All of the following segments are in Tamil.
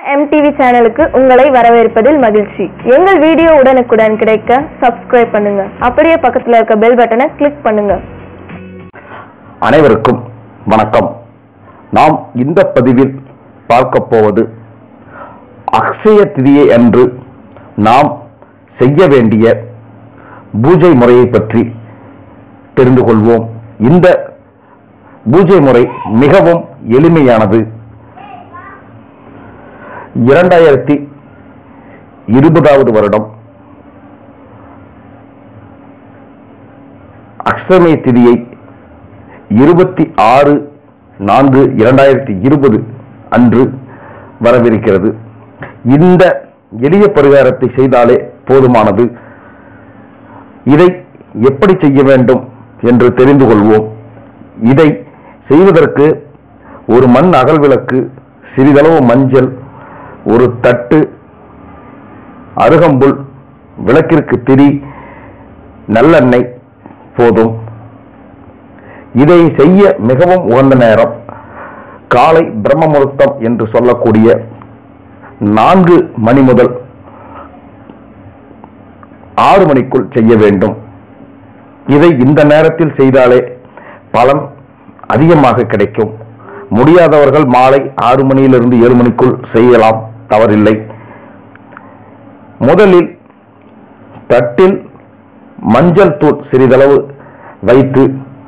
எம்டிவி சேனலுக்கு உங்களை வரவேற்பதில் மகிழ்ச்சி எங்கள் வீடியோ உடனுக்குடன் கிடைக்க சப்ஸ்கிரைப் பண்ணுங்க அப்படியே பக்கத்துல இருக்க பெல் பட்டனை கிளிக் பண்ணுங்க அனைவருக்கும் வணக்கம் நாம் இந்த பதிவில் பார்க்க போவது அக்ஷய திதியை அன்று நாம் செய்ய வேண்டிய பூஜை முறையை பற்றி தெரிந்து கொள்வோம் இந்த பூஜை முறை மிகவும் எளிமையானது இரண்டாயிரத்தி இருபதாவது வருடம் அஷ்டமி திதியை இருபத்தி ஆறு நான்கு இரண்டாயிரத்தி இருபது அன்று வரவிருக்கிறது இந்த எளிய பரிகாரத்தை செய்தாலே போதுமானது இதை எப்படி செய்ய வேண்டும் என்று தெரிந்து கொள்வோம் இதை செய்வதற்கு ஒரு மண் அகல் விளக்கு சிறிதளவு மஞ்சள் ஒரு தட்டு அருகம்புல் விளக்கிற்கு திரி நல்லெண்ணெய் போதும் இதை செய்ய மிகவும் உகந்த நேரம் காலை பிரம்ம முகூர்த்தம் என்று சொல்லக்கூடிய நான்கு மணி முதல் ஆறு மணிக்குள் செய்ய வேண்டும் இதை இந்த நேரத்தில் செய்தாலே பலன் அதிகமாக கிடைக்கும் முடியாதவர்கள் மாலை ஆறு மணியிலிருந்து ஏழு மணிக்குள் செய்யலாம் தவறில்லை முதலில் தட்டில் மஞ்சள் தூள் சிறிதளவு வைத்து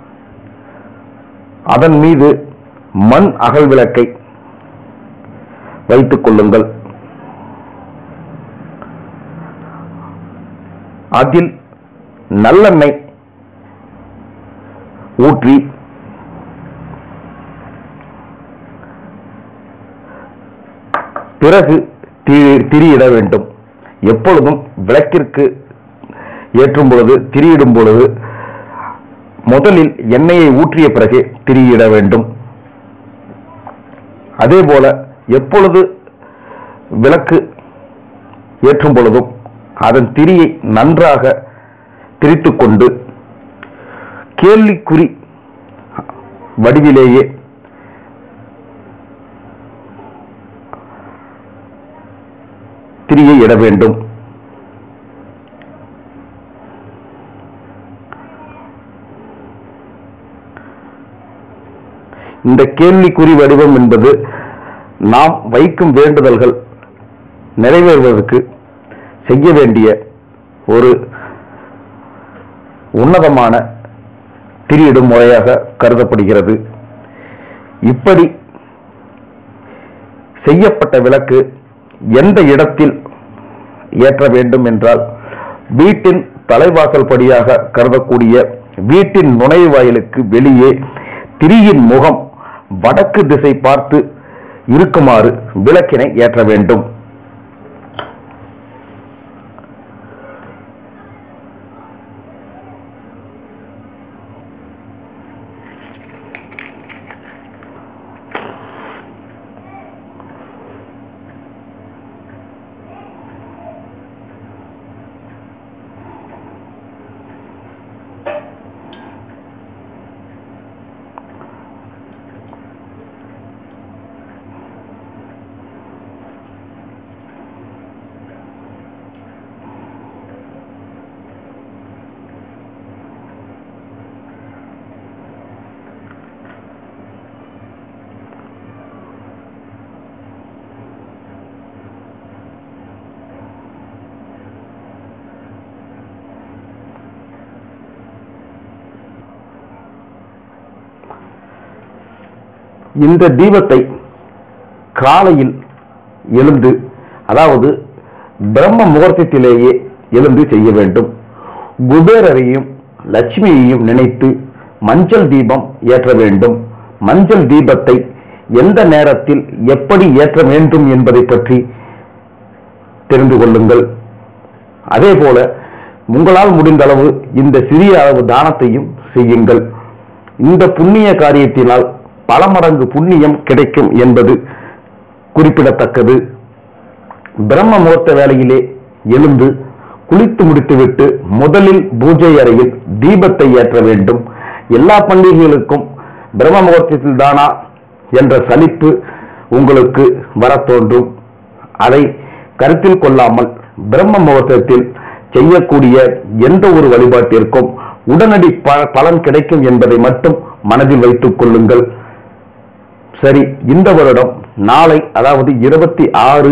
அதன் மீது மண் அகல் விளக்கை வைத்துக் கொள்ளுங்கள் அதில் நல்லெண்ணெய் ஊற்றி பிறகு திரி- திரியிட வேண்டும் எப்பொழுதும் விளக்கிற்கு ஏற்றும் பொழுது திரியிடும் பொழுது முதலில் எண்ணெயை ஊற்றிய பிறகே திரியிட வேண்டும் அதே போல எப்பொழுது விளக்கு ஏற்றும் பொழுதும் அதன் திரியை நன்றாக திரித்துக் கொண்டு கேள்விக்குறி வடிவிலேயே திரியை இட வேண்டும் இந்த கேள்விக்குறி வடிவம் என்பது நாம் வைக்கும் வேண்டுதல்கள் நிறைவேறுவதற்கு செய்ய வேண்டிய ஒரு உன்னதமான திரியிடும் முறையாக கருதப்படுகிறது இப்படி செய்யப்பட்ட விளக்கு எந்த இடத்தில் ஏற்ற வேண்டும் என்றால் வீட்டின் தலைவாசல் படியாக கருதக்கூடிய வீட்டின் நுழைவாயிலுக்கு வெளியே திரியின் முகம் வடக்கு திசை பார்த்து இருக்குமாறு விளக்கினை ஏற்ற வேண்டும் இந்த தீபத்தை காலையில் எழுந்து அதாவது பிரம்ம முகூர்த்தத்திலேயே எழுந்து செய்ய வேண்டும் குபேரரையும் லட்சுமியையும் நினைத்து மஞ்சள் தீபம் ஏற்ற வேண்டும் மஞ்சள் தீபத்தை எந்த நேரத்தில் எப்படி ஏற்ற வேண்டும் என்பதை பற்றி தெரிந்து கொள்ளுங்கள் அதே போல உங்களால் முடிந்த அளவு இந்த சிறிய அளவு தானத்தையும் செய்யுங்கள் இந்த புண்ணிய காரியத்தினால் பல மடங்கு புண்ணியம் கிடைக்கும் என்பது குறிப்பிடத்தக்கது பிரம்ம முகூர்த்த வேளையிலே எழுந்து குளித்து முடித்துவிட்டு முதலில் பூஜை அறையில் தீபத்தை ஏற்ற வேண்டும் எல்லா பண்டிகைகளுக்கும் பிரம்ம முகூர்த்தத்தில் தானா என்ற சலிப்பு உங்களுக்கு வரத் தோன்றும் அதை கருத்தில் கொள்ளாமல் பிரம்ம முகூர்த்தத்தில் செய்யக்கூடிய எந்த ஒரு வழிபாட்டிற்கும் உடனடி ப- பலன் கிடைக்கும் என்பதை மட்டும் மனதில் வைத்துக் கொள்ளுங்கள் சரி இந்த வருடம் நாளை அதாவது இருபத்தி ஆறு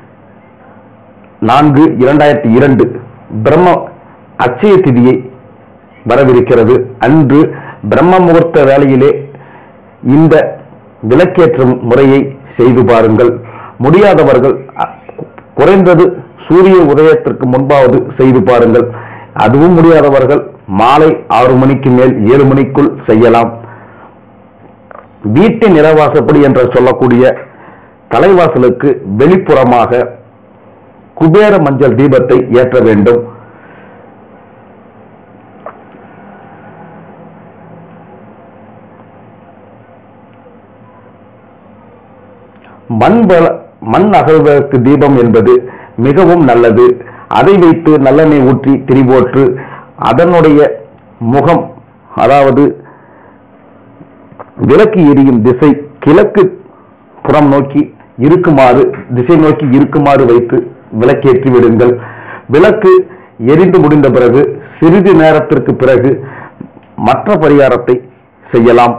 நான்கு இரண்டாயிரத்தி இரண்டு பிரம்ம அச்சய திதியை வரவிருக்கிறது அன்று பிரம்ம முகூர்த்த வேளையிலே இந்த விளக்கேற்றும் முறையை செய்து பாருங்கள் முடியாதவர்கள் அ, குறைந்தது சூரிய உதயத்திற்கு முன்பாவது செய்து பாருங்கள் அதுவும் முடியாதவர்கள் மாலை ஆறு மணிக்கு மேல் ஏழு மணிக்குள் செய்யலாம் வீட்டின் நிலவாசப்படி என்று சொல்லக்கூடிய தலைவாசலுக்கு வெளிப்புறமாக குபேர மஞ்சள் தீபத்தை ஏற்ற வேண்டும் மண் வள- மண் அகழ்வதற்கு தீபம் என்பது மிகவும் நல்லது அதை வைத்து நல்லெண்ணெய் ஊற்றி திரிபோற்று அதனுடைய முகம் அதாவது விளக்கு எரியும் திசை கிழக்கு புறம் நோக்கி இருக்குமாறு திசை நோக்கி இருக்குமாறு வைத்து விளக்கேற்றி விடுங்கள் விளக்கு எரிந்து முடிந்த பிறகு சிறிது நேரத்திற்கு பிறகு மற்ற பரிகாரத்தை செய்யலாம்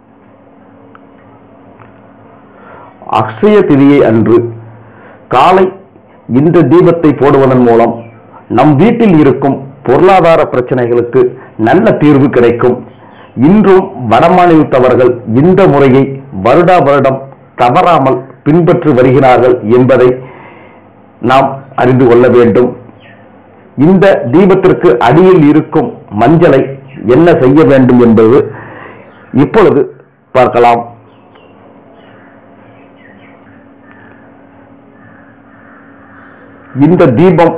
அக்ஷய திதியை அன்று காலை இந்த தீபத்தை போடுவதன் மூலம் நம் வீட்டில் இருக்கும் பொருளாதார பிரச்சனைகளுக்கு நல்ல தீர்வு கிடைக்கும் இன்றும் வடமாநிலத்தவர்கள் இந்த முறையை வருடா வருடம் தவறாமல் பின்பற்றி வருகிறார்கள் என்பதை நாம் அறிந்து கொள்ள வேண்டும் இந்த தீபத்திற்கு அடியில் இருக்கும் மஞ்சளை என்ன செய்ய வேண்டும் என்பது இப்பொழுது பார்க்கலாம் இந்த தீபம்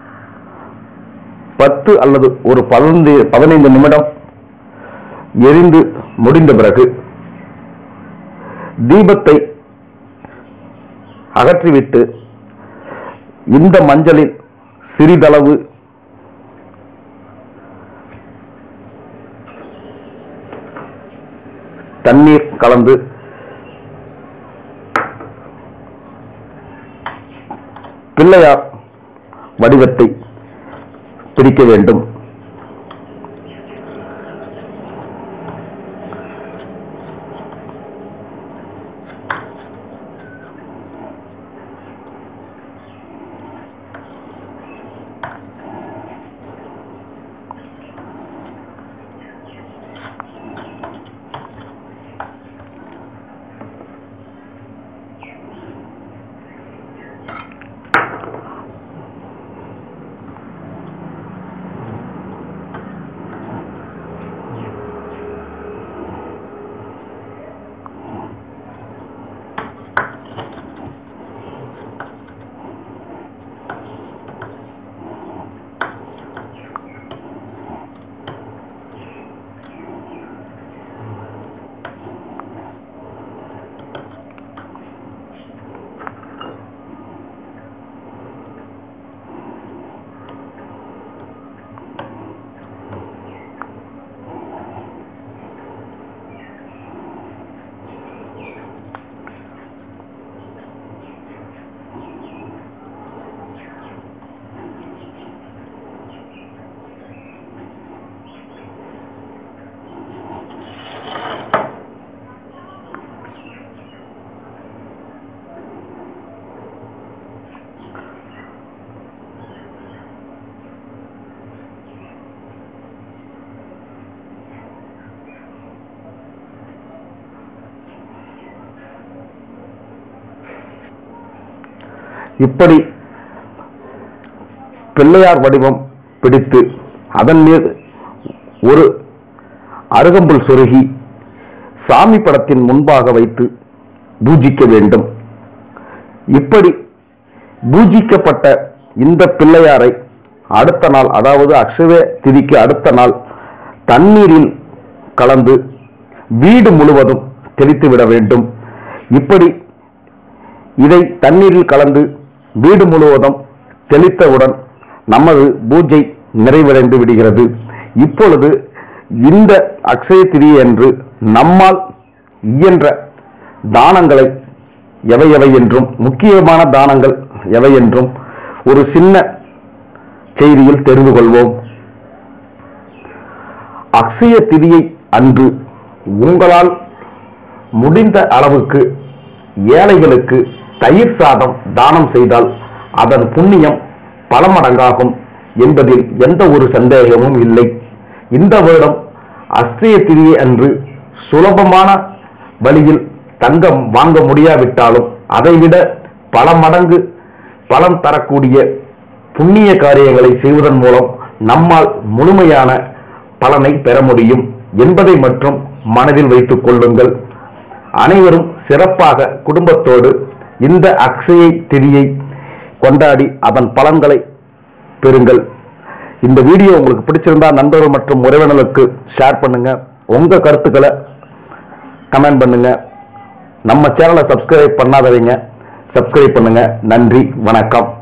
பத்து அல்லது ஒரு பதினைந்து பதினைந்து நிமிடம் எரிந்து முடிந்த பிறகு தீபத்தை அகற்றிவிட்டு இந்த மஞ்சளில் சிறிதளவு தண்ணீர் கலந்து பிள்ளையார் வடிவத்தை பிரிக்க வேண்டும் இப்படி பிள்ளையார் வடிவம் பிடித்து அதன் மீது ஒரு அருகம்புல் சொருகி சாமி படத்தின் முன்பாக வைத்து பூஜிக்க வேண்டும் இப்படி பூஜிக்கப்பட்ட இந்த பிள்ளையாரை அடுத்த நாள் அதாவது அக்ஷய திதிக்கு அடுத்த நாள் தண்ணீரில் கலந்து வீடு முழுவதும் தெளித்து விட வேண்டும் இப்படி இதை தண்ணீரில் கலந்து வீடு முழுவதும் தெளித்தவுடன் நமது பூஜை நிறைவடைந்து விடுகிறது இப்பொழுது இந்த அக்ஷய திதி என்று நம்மால் இயன்ற தானங்களை எவை எவை என்றும் முக்கியமான தானங்கள் எவை என்றும் ஒரு சின்ன செய்தியில் தெரிந்து கொள்வோம் அக்ஷய திதியை அன்று உங்களால் முடிந்த அளவுக்கு ஏழைகளுக்கு தயிர் சாதம் தானம் செய்தால் அதன் புண்ணியம் பல மடங்காகும் என்பதில் எந்த ஒரு சந்தேகமும் இல்லை இந்த வருடம் அஸ்திய திதியை அன்று சுலபமான வழியில் தங்கம் வாங்க முடியாவிட்டாலும் அதைவிட பல மடங்கு பலன் தரக்கூடிய புண்ணிய காரியங்களை செய்வதன் மூலம் நம்மால் முழுமையான பலனை பெற முடியும் என்பதை மட்டும் மனதில் வைத்துக் கொள்ளுங்கள் அனைவரும் சிறப்பாக குடும்பத்தோடு இந்த அக்ஷயை திதியை கொண்டாடி அதன் பலன்களை பெறுங்கள் இந்த வீடியோ உங்களுக்கு பிடிச்சிருந்தா நண்பர்கள் மற்றும் உறவினர்களுக்கு ஷேர் பண்ணுங்க உங்க கருத்துக்களை கமெண்ட் பண்ணுங்க நம்ம சேனலை சப்ஸ்கிரைப் பண்ணாதவங்க சப்ஸ்கிரைப் பண்ணுங்க நன்றி வணக்கம்